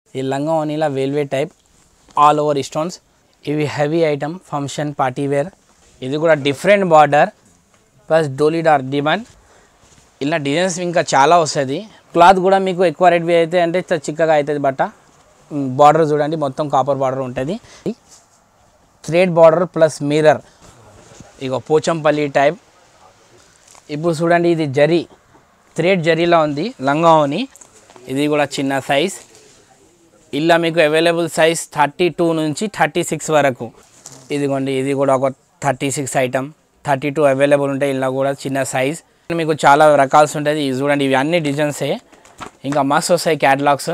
ఈ లంగా ఓనీలా వేల్వే టైప్ ఆల్ ఓవర్ స్టోన్స్ ఇవి heavy item function party wear ఇది కూడా డిఫరెంట్ బార్డర్ ప్లస్ డోలీ డార్ డిమాండ్ ఇలా డిజైన్స్ ఇంకా చాలా వస్తుంది క్లాత్ కూడా మీకు ఎక్కువ రేట్ అయితే అంటే చ- చిక్కగా అవుతుంది బట్ట బార్డర్ చూడండి మొత్తం కాపర్ బార్డర్ ఉంటుంది థ్రెడ్ బార్డర్ ప్లస్ మిర్రర్ ఇగో పోచంపల్లి టైప్ ఇప్పుడు చూడండి ఇది జరీ థ్రెడ్ జరీలా ఉంది లంగావని ఇది కూడా చిన్న సైజ్ ఇలా మీకు అవైలబుల్ సైజ్ థర్టీ టూ నుంచి థర్టీ సిక్స్ వరకు ఇదిగోండి ఇది కూడా ఒక thirty six item thirty two available ఉంటాయి ఇలా కూడా చిన్న సైజ్ మీకు చాలా రకాల్స్ ఉంటుంది ఇది చూడండి ఇవి అన్ని డిజైన్సే ఇంకా మస్తు వస్తాయి క్యాటలాగ్స్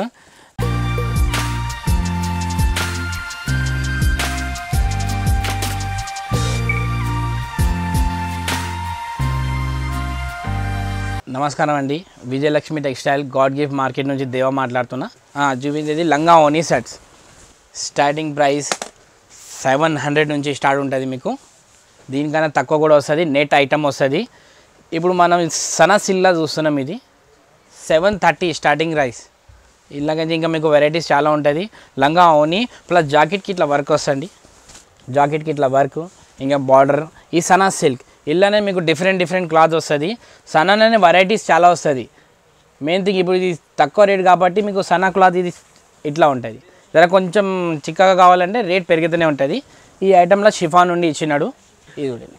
నమస్కారం అండి Vijayalakshmi textile god gift market నుంచి దేవ మాట్లాడుతున్నా ఆ, చూపించేది లంగా ఓనీ sets starting price seven hundred నుంచి స్టార్ట్ ఉంటుంది మీకు దీనికన్నా తక్కువ కూడా వస్తుంది నెట్ ఐటమ్ వస్తుంది ఇప్పుడు మనం సనసిల్లా చూస్తున్నాం ఇది సెవెన్ థర్టీ స్టార్టింగ్ ప్రైస్ ఇలాగైతే ఇంకా మీకు వెరైటీస్ చాలా ఉంటుంది లంగా ఓనీ ప్లస్ జాకెట్కి ఇట్లా వర్క్ వస్తుంది జాకెట్కి ఇట్లా వర్క్ ఇంకా బార్డర్ ఈ సనా సిల్క్ ఇలానే మీకు డిఫరెంట్ డిఫరెంట్ క్లాత్ వస్తుంది సనానే వెరైటీస్ చాలా వస్తుంది మెయిన్ థింగ్ ఇప్పుడు ఇది తక్కువ రేట్ కాబట్టి మీకు సనా క్లాత్ ఇది ఇట్లా ఉంటుంది జర కొంచెం చిక్కగా కావాలంటే రేట్ పెరుగుతూనే ఉంటుంది ఈ ఐటెంలో షిఫాన్ నుండి ఇచ్చినాడు ఇది చూడండి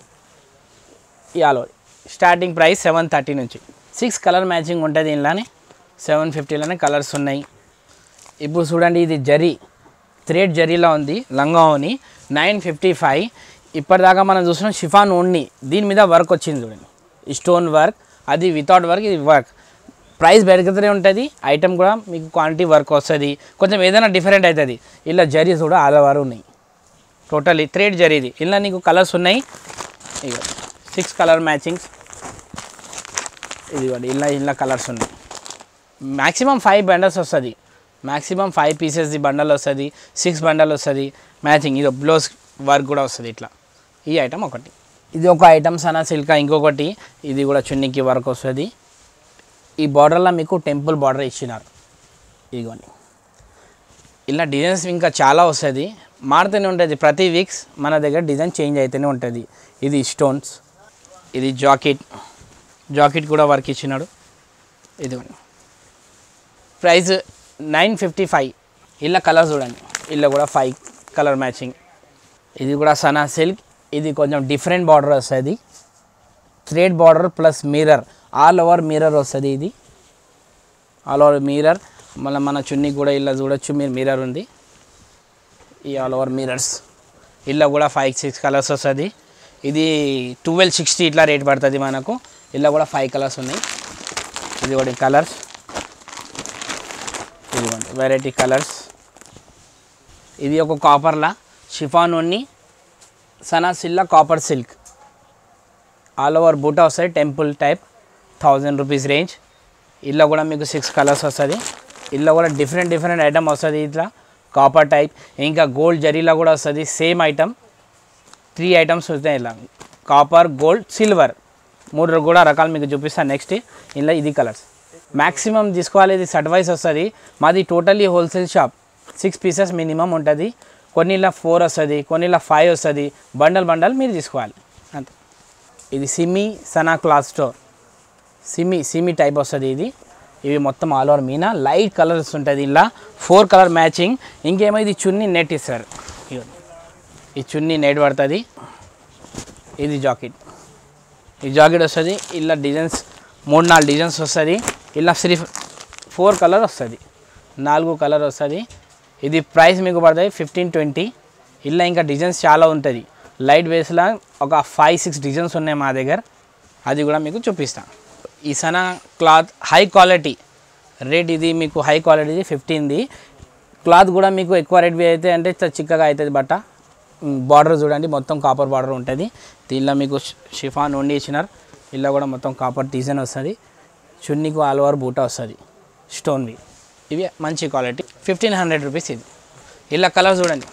ఈ ఆలో స్టార్టింగ్ ప్రైస్ సెవెన్ థర్టీ నుంచి సిక్స్ కలర్ మ్యాచింగ్ ఉంటుంది ఇంలానే సెవెన్ ఫిఫ్టీలోనే కలర్స్ ఉన్నాయి ఇప్పుడు చూడండి ఇది జరీ థ్రెడ్ జరీలో ఉంది లంగావని నైన్ ఫిఫ్టీ ఫైవ్ ఇప్పటిదాకా మనం చూసిన షిఫాన్ ఓన్లీ దీని మీద వర్క్ వచ్చింది చూడండి ఈ స్టోన్ వర్క్ అది వితౌట్ వర్క్ ఇది వర్క్ ప్రైస్ పెరుగుతూనే ఉంటుంది ఐటమ్ కూడా మీకు క్వాంటిటీ వర్క్ వస్తుంది కొంచెం ఏదైనా డిఫరెంట్ అవుతుంది ఇలా జరీస్ కూడా ఆల్ ఓవర్ ఉన్నాయి టోటల్లీ థ్రెడ్ జరీది ఇలా నీకు కలర్స్ ఉన్నాయి ఇక సిక్స్ కలర్ మ్యాచింగ్స్ ఇదిగోండి ఇలా ఇలా కలర్స్ ఉన్నాయి మ్యాక్సిమం ఫైవ్ బండల్స్ వస్తుంది మ్యాక్సిమం ఫైవ్ పీసెస్ది బండల్ వస్తుంది సిక్స్ బండల్ వస్తుంది మ్యాచింగ్ ఇది బ్లౌజ్ వర్క్ కూడా వస్తుంది ఇట్లా ఈ ఐటమ్ ఒకటి ఇది ఒక ఐటమ్ సనా సిల్క్ ఇంకొకటి ఇది కూడా చున్నీకి వర్క్ వస్తుంది ఈ బార్డర్లో మీకు టెంపుల్ బార్డర్ ఇచ్చినారు ఇదిగోండి ఇలా డిజైన్స్ ఇంకా చాలా వస్తుంది మారుతూనే ఉంటుంది ప్రతి వీక్స్ మన దగ్గర డిజైన్ చేంజ్ అవుతూనే ఉంటుంది ఇది స్టోన్స్ ఇది జాకెట్ జాకెట్ కూడా వర్క్ ఇచ్చినాడు ఇదిగోండి ప్రైస్ నైన్ ఫిఫ్టీ ఫైవ్ ఇలా కలర్ చూడండి ఇలా కూడా ఫైవ్ కలర్ మ్యాచింగ్ ఇది కూడా సనా సిల్క్ ఇది కొంచెం డిఫరెంట్ బార్డర్ వస్తుంది thread border plus mirror all over mirror వస్తుంది ఇది ఆల్ ఓవర్ మిర్రర్ మళ్ళీ మన చున్నీ కూడా ఇలా చూడొచ్చు మీరు మిర్రర్ ఉంది ఈ ఆల్ ఓవర్ మిర్రర్స్ ఇలా కూడా ఫైవ్ సిక్స్ కలర్స్ వస్తుంది ఇది ట్వెల్వ్ సిక్స్టీ ఇట్లా రేట్ పడుతుంది మనకు ఇలా కూడా ఫైవ్ కలర్స్ ఉన్నాయి ఇది ఒకటి కలర్స్ ఇదిగోండి వెరైటీ కలర్స్ ఇది ఒక కాపర్లా షిఫాన్ ఉన్ని సనా సిల్లా కాపర్ సిల్క్ ఆల్ ఓవర్ బూటా వస్తుంది temple type thousand rupees range ఇలా కూడా మీకు సిక్స్ కలర్స్ వస్తుంది ఇలా కూడా డిఫరెంట్ డిఫరెంట్ ఐటమ్ వస్తుంది ఇట్లా కాపర్ టైప్ ఇంకా గోల్డ్ జరీలా కూడా వస్తుంది సేమ్ ఐటమ్ త్రీ ఐటమ్స్ వస్తాయి ఇలా కాపర్ గోల్డ్ సిల్వర్ మూడు కూడా రకాలు మీకు చూపిస్తాను నెక్స్ట్ ఇలా ఇది కలర్స్ మ్యాక్సిమం తీసుకోవాలి ఇది సర్వైస్ వస్తుంది మాది totally wholesale shop six pieces minimum ఉంటుంది కొన్నిలా ఫోర్ వస్తుంది కొన్నిలా ఫైవ్ వస్తుంది బండల్ బండల్ మీరు తీసుకోవాలి అంతే ఇది సిమి సనా క్లాత్ స్టోర్ సిమి సిమి టైప్ వస్తుంది ఇది ఇవి మొత్తం ఆల్ ఓవర్ మీనా లైట్ కలర్స్ ఉంటుంది ఇలా ఫోర్ కలర్ మ్యాచింగ్ ఇంకేమో ఇది చున్నీ నెట్ ఇస్తారు ఇగో. ఈ చున్నీ నెట్ పడుతుంది ఇది జాకెట్ ఈ జాకెట్ వస్తుంది ఇలా డిజైన్స్ మూడు నాలుగు డిజైన్స్ వస్తుంది ఇలా సిరిఫ్ ఫోర్ కలర్ వస్తుంది నాలుగు కలర్ వస్తుంది ఇది ప్రైస్ మీకు పడుతుంది ఫిఫ్టీన్ ట్వంటీ ఇలా ఇంకా డిజైన్స్ చాలా ఉంటుంది లైట్ వేస్లో ఒక ఫైవ్ సిక్స్ డిజైన్స్ ఉన్నాయి మా దగ్గర అది కూడా మీకు చూపిస్తాను ఈ సనా క్లాత్ హై క్వాలిటీ రేట్ ఇది మీకు హై క్వాలిటీది ఫిఫ్టీన్ది క్లాత్ కూడా మీకు ఎక్కువ రేట్ అయితే అంటే చ- చిక్కగా అవుతుంది బట్ట బార్డర్ చూడండి మొత్తం కాపర్ బార్డర్ ఉంటుంది దీనిలో మీకు షి- షిఫాన్ వండి ఇచ్చినారు ఇలా కూడా మొత్తం కాపర్ డిజైన్ వస్తుంది చున్నీకు ఆల్ ఓవర్ బూటా వస్తుంది స్టోన్వి ఇవి మంచి క్వాలిటీ ఫిఫ్టీన్ హండ్రెడ్ రూపీస్ ఇది ఇలా కలర్ చూడండి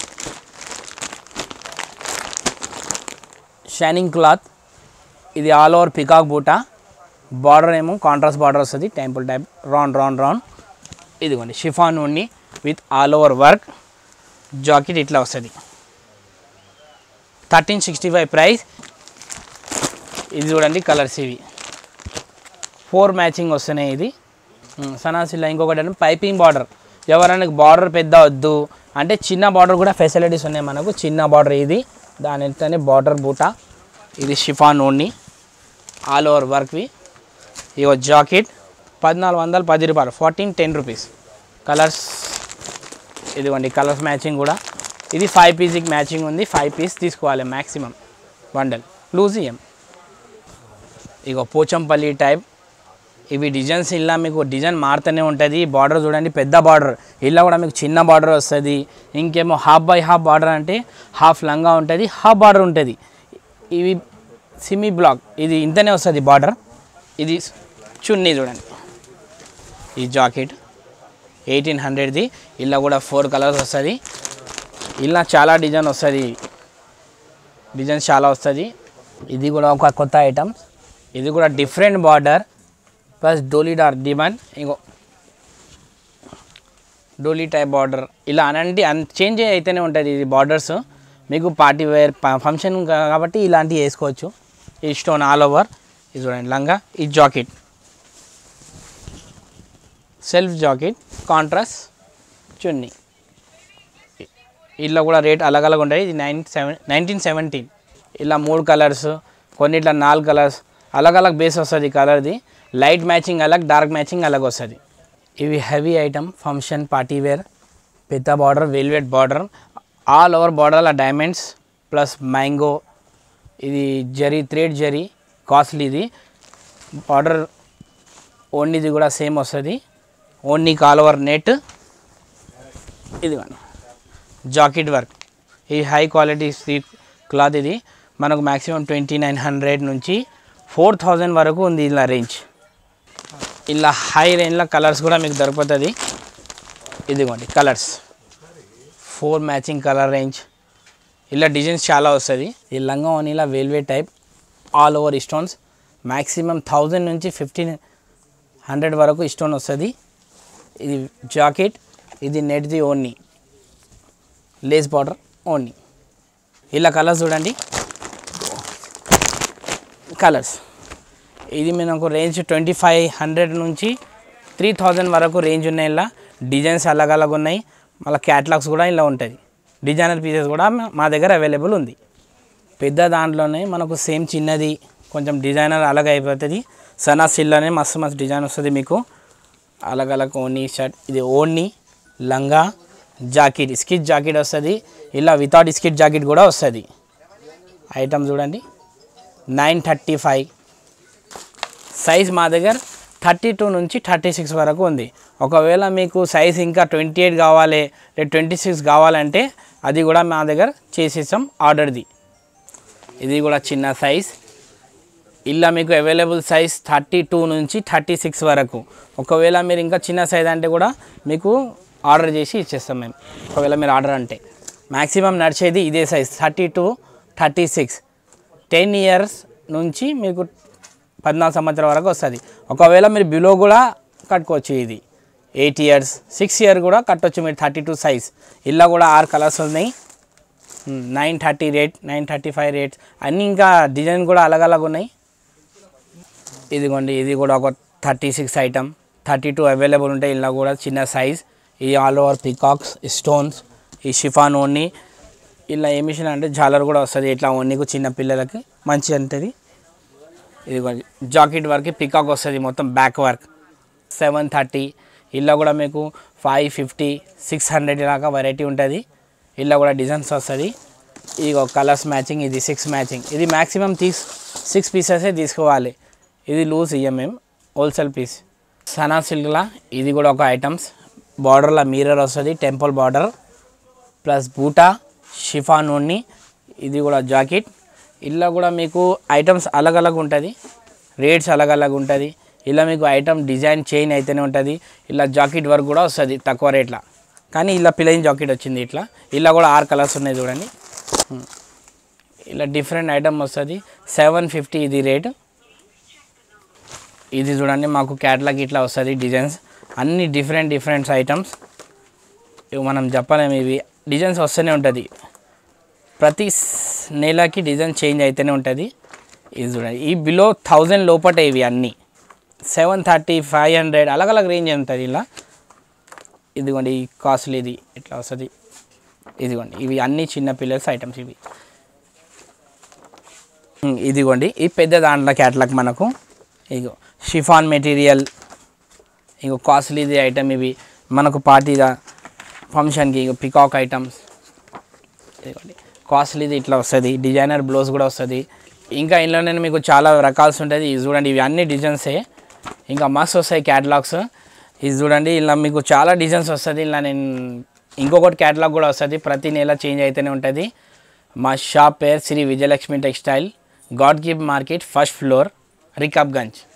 షైనింగ్ క్లాత్ ఇది ఆల్ ఓవర్ పికాక్ బూటా బార్డర్ ఏమో కాంట్రాస్ట్ బార్డర్ వస్తుంది temple type round round round ఇదిగోండి షిఫాన్ ఉన్ని with all over work jacket ఇట్లా వస్తుంది థర్టీన్ సిక్స్టీ ఫైవ్ ప్రైస్ ఇది చూడండి కలర్స్ ఇవి ఫోర్ మ్యాచింగ్ వస్తున్నాయి ఇది ఉమ్, సనాసిల్లా ఇంకొకటి అంటే పైపింగ్ బార్డర్ ఎవరైనా బార్డర్ పెద్ద వద్దు అంటే చిన్న బార్డర్ కూడా ఫెసిలిటీస్ ఉన్నాయి మనకు చిన్న బార్డర్ ఇది దాని ఎంతనే బార్డర్ బూటా ఇది షిఫాన్ ఓన్ని ఆల్ ఓవర్ వర్క్వి ఇగో జాకెట్ పద్నాలుగు వందలు పది రూపాయలు ఫార్టీన్ టెన్ రూపీస్ కలర్స్ ఇదిగోండి కలర్స్ మ్యాచింగ్ కూడా ఇది ఫైవ్ పీస్కి మ్యాచింగ్ ఉంది ఫైవ్ పీస్ తీసుకోవాలి మ్యాక్సిమం బండల్ లూజ్ ఇయ్యం ఇగో పోచంపల్లి టైప్ ఇవి డిజైన్స్ ఇలా మీకు డిజైన్ మారుతూనే ఉంటుంది బార్డర్ చూడండి పెద్ద బార్డర్ ఇలా కూడా మీకు చిన్న బార్డర్ వస్తుంది ఇంకేమో హాఫ్ బై హాఫ్ బార్డర్ అంటే హాఫ్ లంగా ఉంటుంది హాఫ్ బార్డర్ ఉంటుంది ఇవి సిమీ బ్లాక్ ఇది ఇంతనే వస్తుంది బార్డర్ ఇది చున్నీ చూడండి ఈ జాకెట్ ఎయిటీన్ హండ్రెడ్ది ఇలా కూడా ఫోర్ కలర్స్ వస్తుంది ఇలా చాలా డిజైన్ వస్తుంది డిజైన్స్ చాలా వస్తుంది ఇది కూడా ఒక కొత్త ఐటమ్ ఇది కూడా డిఫరెంట్ బార్డర్ ప్లస్ డోలీ డార్ డిమాండ్ ఇంకో డోలీ టైప్ బార్డర్ ఇలా అనంటి అన్ చేంజ్ అయితేనే ఉంటుంది ఇది బార్డర్స్ మీకు పార్టీ వేర్ ఫంక్షన్ కాబట్టి ఇలాంటివి వేసుకోవచ్చు ఈ స్టోన్ ఆల్ ఓవర్ ఇది చూడండి లంగా ఈ జాకెట్ సెల్ఫ్ జాకెట్ కాంట్రాస్ట్ చున్నీ ఇలా కూడా రేట్ అలగ్ అలగ్ ఉంటాయి ఇది నైన్ సెవెన్ నైన్టీన్ సెవెంటీన్ ఇలా మూడు కలర్స్ కొన్నిట్లా నాలుగు కలర్స్ అలగ్ అలగ్ బేస్ వస్తుంది కలర్ది లైట్ మ్యాచింగ్ అలగ్ డార్క్ మ్యాచింగ్ అలగ్ వస్తుంది ఇవి heavy item function party wear పెద్ద border velvet border all over బార్డర్ల డైమండ్స్ ప్లస్ మ్యాంగో ఇది జరీ థ్రెడ్ జరీ కాస్ట్లీది బార్డర్ ఓన్లీది కూడా సేమ్ వస్తుంది ఓన్లీ ఆల్ ఓవర్ నెట్ ఇదిగోండి జాకెట్ వర్క్ ఈ హై క్వాలిటీ స్లీప్ క్లాత్ ఇది మనకు మ్యాక్సిమం ట్వంటీ నైన్ హండ్రెడ్ నుంచి ఫోర్ థౌజండ్ వరకు ఉంది ఇలా రేంజ్ ఇలా హై రేంజ్లో కలర్స్ కూడా మీకు దొరుకుతుంది ఇదిగోండి colours four matching colour range ఇలా డిజైన్స్ చాలా వస్తుంది ఈ లంగా ఓనీలా వేల్వే type all over stones maximum thousand నుంచి ఫిఫ్టీన్ హండ్రెడ్ వరకు స్టోన్ వస్తుంది ఇది జాకెట్ ఇది నెట్ది ఓన్లీ లేస్ బార్డర్ ఓన్లీ ఇలా కలర్స్ చూడండి కలర్స్ ఇది మనకు రేంజ్ ట్వంటీ ఫైవ్ హండ్రెడ్ నుంచి త్రీ థౌజండ్ వరకు రేంజ్ ఉన్నాయి ఇలా డిజైన్స్ అలగ్ అలగ్ ఉన్నాయి మళ్ళీ క్యాటలాగ్స్ కూడా ఇలా ఉంటుంది డిజైనర్ పీసెస్ కూడా మా- మా దగ్గర అవైలబుల్ ఉంది పెద్ద దాంట్లోనే మనకు సేమ్ చిన్నది కొంచెం డిజైనర్ అలాగ అయిపోతుంది సనా సిల్లోనే మస్తు మస్తు డిజైన్ వస్తుంది మీకు అలగ్ అలగ్ ఓనీ షర్ట్ ఇది ఓనీ లంగా జాకెట్ స్కిట్ జాకెట్ వస్తుంది ఇలా వితౌట్ స్కిట్ జాకెట్ కూడా వస్తుంది ఐటమ్ చూడండి నైన్ థర్టీ ఫైవ్ సైజ్ మా దగ్గర థర్టీ టూ నుంచి థర్టీ సిక్స్ వరకు ఉంది ఒకవేళ మీకు సైజ్ ఇంకా ట్వంటీ ఎయిట్ కావాలి లేదా ట్వంటీ సిక్స్ కావాలంటే అది కూడా మా దగ్గర చేసేసాం ఆర్డర్ది ఇది కూడా చిన్న సైజ్ ఇలా మీకు అవైలబుల్ సైజ్ థర్టీ టూ నుంచి థర్టీ సిక్స్ వరకు ఒకవేళ మీరు ఇంకా చిన్న సైజ్ అంటే కూడా మీకు ఆర్డర్ చేసి ఇచ్చేస్తాం మేము ఒకవేళ మీరు ఆర్డర్ అంటే మ్యాక్సిమం నడిచేది ఇదే size thirty two thirty six ten years నుంచి మీకు పద్నాలుగు సంవత్సరాల వరకు వస్తుంది ఒకవేళ మీరు బిలో కూడా కట్టుకోవచ్చు ఇది ఎయిట్ ఇయర్స్ సిక్స్ ఇయర్ కూడా కట్టొచ్చు మీరు థర్టీ టూ సైజ్ ఇలా కూడా ఆరు కలర్స్ ఉన్నాయి nine thirty rate nine thirty five rates అన్నీ ఇంకా డిజైన్ కూడా అలగ్ అలగ్ ఉన్నాయి ఇదిగోండి ఇది కూడా ఒక thirty six item thirty two available ఉంటాయి ఇలా కూడా చిన్న సైజ్ ఈ ఆల్ ఓవర్ పికాక్స్ స్టోన్స్ ఈ షిఫాన్ ఓన్ని ఇలా ఏ మిషన్ అంటే జాలర్ కూడా వస్తుంది ఇట్లా ఓన్నికు చిన్న పిల్లలకి మంచి ఉంటుంది ఇది జాకెట్ వర్క్ పికాక్ వస్తుంది మొత్తం బ్యాక్ వర్క్ సెవెన్ థర్టీ ఇలా కూడా మీకు ఫైవ్ ఫిఫ్టీ సిక్స్ హండ్రెడ్ దాకా వెరైటీ ఉంటుంది ఇలా కూడా డిజైన్స్ వస్తుంది ఇది కలర్స్ మ్యాచింగ్ ఇది సిక్స్ మ్యాచింగ్ ఇది మ్యాక్సిమం తీస్ సిక్స్ పీసెసే తీసుకోవాలి ఇది లూజ్ ఇయ్యం మేము హోల్సేల్ పీస్ సనా సిల్క్లా ఇది కూడా ఒక ఐటమ్స్ బార్డర్లో మీరర్ వస్తుంది టెంపుల్ బార్డర్ ప్లస్ బూటా షిఫాన్ ఉన్ని ఇది కూడా జాకెట్ ఇలా కూడా మీకు ఐటమ్స్ అలగ్ అలగ్ ఉంటుంది రేట్స్ అలగ్ అలగ్ ఉంటుంది ఇలా మీకు ఐటమ్ డిజైన్ చైన్ అయితేనే ఉంటుంది ఇలా జాకెట్ వర్క్ కూడా వస్తుంది తక్కువ రేట్ల కానీ ఇలా ప్లెయిన్ జాకెట్ వచ్చింది ఇట్లా ఇలా కూడా ఆరు కలర్స్ ఉన్నాయి చూడండి ఉమ్. ఇలా డిఫరెంట్ ఐటమ్ వస్తుంది సెవెన్ ఫిఫ్టీ ఇది రేట్ ఇది చూడండి మాకు క్యాట్లాగ్ ఇట్లా వస్తుంది డిజైన్స్ అన్ని డిఫరెంట్ డిఫరెంట్ ఐటమ్స్ ఇవి మనం చెప్పలేము ఇవి డిజైన్స్ వస్తూనే ఉంటుంది ప్రతి స్- నెలకి డిజైన్ చేంజ్ అయితేనే ఉంటుంది ఇది చూడండి ఈ బిలో థౌజండ్ లోపటే ఇవి అన్నీ సెవెన్ థర్టీ ఫైవ్ హండ్రెడ్ అలగ్ అలగ్ రేంజ్ ఉంటుంది ఇలా ఇదిగోండి ఈ కాస్ట్లీది ఇట్లా వస్తుంది ఇదిగోండి ఇవి అన్ని చిన్న పిల్లర్స్ ఐటమ్స్ ఇవి ఉమ్, ఇదిగోండి ఈ పెద్ద దాంట్లో క్యాట్లాగ్ మనకు ఇగో షిఫాన్ మెటీరియల్ ఇగో కాస్ట్లీది ఐటమ్ ఇవి మనకు పార్టీదా ఫంక్షన్కి ఇగో పికాక్ ఐటమ్స్ ఇదిగోండి కాస్ట్లీది ఇట్లా వస్తుంది డిజైనర్ బ్లౌజ్ కూడా వస్తుంది ఇంకా ఇందులోనే మీకు చాలా రకాల్స్ ఉంటుంది ఇది చూడండి ఇవి అన్ని డిజైన్సే ఇంకా మస్తు వస్తాయి క్యాటలాగ్స్ ఇది చూడండి ఇలా మీకు చాలా డిజైన్స్ వస్తుంది ఇలా నేను ఇంకొకటి క్యాటలాగ్ కూడా వస్తుంది ప్రతి నెల చేంజ్ అయితేనే ఉంటుంది మా షాప్ పేరు Shri Vijayalakshmi textile god gift market first floor Rikabganj